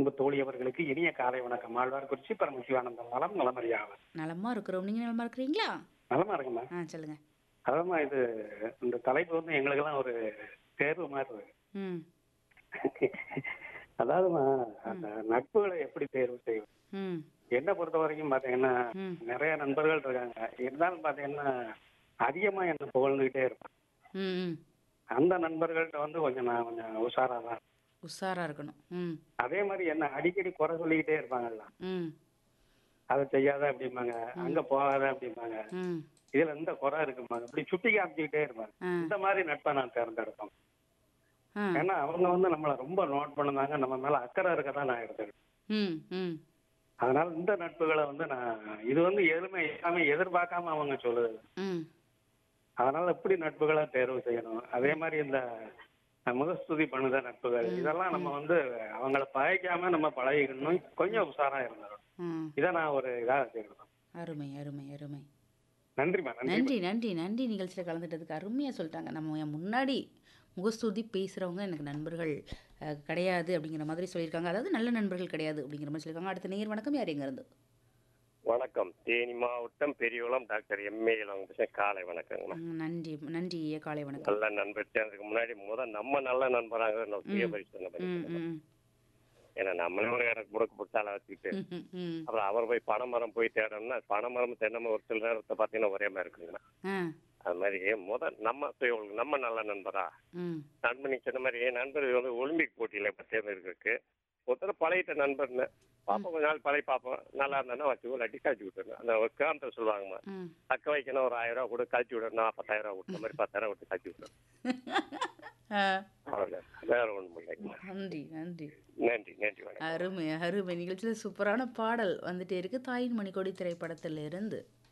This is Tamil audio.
அன்பு தோழி அவர்களுக்கு இனிய காலை வணக்கம் ஆழ்வார் குறிச்சி பரம சிவானந்தம் நலம் நலமறியாவர் நலமா இருக்கிறோம் நீங்க நலமா இருக்கிறீங்களா நலமா இருக்குமா ஆ சொல்லுங்க அதாம்மா இது இந்த தலைப்பு வந்து எங்களுக்கெல்லாம் ஒரு தேர்வு மாதிரி இருக்கு ம் அதாவதுமா அந்த நட்புகளை எப்படி தேர்வு செய்வது ம் என்ன பொறுத்த வரைக்கும் பாத்தீங்கன்னா ம் நிறைய நண்பர்கள் இருக்காங்க இருந்தாலும் பாத்தீங்கன்னா அதிகமா என்ன புகழ்ந்துகிட்டே இருப்பான் ம் ம் அந்த நண்பர்கள்ட்ட வந்து கொஞ்சம் நான் கொஞ்சம் உஷாரா தான் உஷாரா இருக்கணும் ம் அதே மாதிரி என்ன அடிக்கடி குறை சொல்லிக்கிட்டே இருப்பாங்கல்ல ம் அதை செய்யாத அப்படிம்பாங்க அங்க போகாத அப்படிம்பாங்க ம் இதுல இந்த குறை இருக்கும்பாங்க இப்படி சுட்டி காமிச்சுக்கிட்டே இருப்பாங்க ஆ இந்த மாதிரி நட்பை நான் தேர்ந்தெடுப்பேன் ஆ ஏன்னா அவங்க வந்து நம்மள ரொம்ப நோட் பண்ணுனாங்க நம்ம மேல அக்கறை இருக்கதான் நான் எடுத்துக்கிட்டேன் ம் ம் அதனால இந்த நட்புகளை வந்து நான் இது வந்து எதுவுமே எல்லாமே எதிர்பார்க்காம அவங்க சொல்லுது ம் அதனால இப்படி நட்புகளை தேர்வு செய்யணும் அதே மாதிரி இந்த முகஸ்துதி பண்ணுத நட்புகள் இதெல்லாம் நம்ம வந்து அவங்கள பகைக்காம நம்ம பழகிக்கணும் கொஞ்சம் உஷாரா இருந்துடும் ம் இதை நான் ஒரு இதா வச்சுக்கிட்டோம் அருமை அருமை அருமை நன்றிம்மா நன்றி நன்றி நன்றி நன்றி நிகழ்ச்சியில் கலந்துட்டதுக்கு அருமையாக சொல்லிட்டாங்க நம்ம என் முன்னாடி முகஸ்துதி பேசுகிறவங்க எனக்கு நண்பர்கள் அஹ், கிடையாது அப்படிங்கிற மாதிரி சொல்லியிருக்காங்க அதாவது நல்ல நண்பர்கள் கிடையாது அப்படிங்கிற மாதிரி சொல்லியிருக்காங்க அடுத்த நேர் வணக்கம் யார் எங்க இருந்து வணக்கம் தேனி மாவட்டம் பெரியகுளம் டாக்டர் எம்ஏ இளவரசன் காலை வணக்கங்கம்மா ம், நன்றி நன்றி ஐயா காலை வணக்கம் நல்ல நண்பர் சேர்ந்ததுக்கு முன்னாடி முத நம்ம நல்ல நண்பராக நான் சுய பரிசோதனை ம் பண்ணிக்கணும் ம் ஏன்னா நம்மளே ஒரு எனக்கு முறுக்கு பிடிச்சால வச்சுக்கிட்டு ம், ம், ம் அப்புறம் அவர் போய் பனைமரம் போய் தேடணும்னா பனைமரம் தென்னை ஒரு சில நேரத்தை பார்த்தீங்கன்னா ஒரே மாதிரி இருக்குங்கண்ணா ஆ அது மாதிரி முத நம்ம சுய ஒழுங்கு, நம்ம நல்ல நண்பரா ம் நண்பன் நீங்க சொன்ன மாதிரி நண்பர் வந்து ஒலிம்பிக் போட்டியில இப்போ தேர்ந்தெடுக்கிறதுக்கு ஒருத்தர் பழையிட்ட நண்பர்னு பார்ப்போம் கொஞ்ச நாள் பழைய பார்ப்போம் நல்லா இருந்தானா வச்சு இல்லாட்டி கழிச்சு விட்டுருங்க அந்த ஒரு காரணத்தை சொல்லுவாங்கம்மா ம் தக்க வைக்கணும் ஒரு ஆயிரம் ரூபா கூட கழிச்சு விடணும் நான் பத்தாயிரம் ரூபா கொடுத்த மாதிரி பத்தாயிரம் விட்டு கழிச்சு விடணும் ஆ, அவ்வளோதான் வேற ஒன்றும் இல்லைங்கம்மா நன்றி நன்றி நன்றி நன்றி வணக்கம் அருமை அருமை நிகழ்ச்சியில் சூப்பரான பாடல் வந்துட்டே இருக்கு தாயின் மணிக்கொடி திரைப்படத்திலிருந்து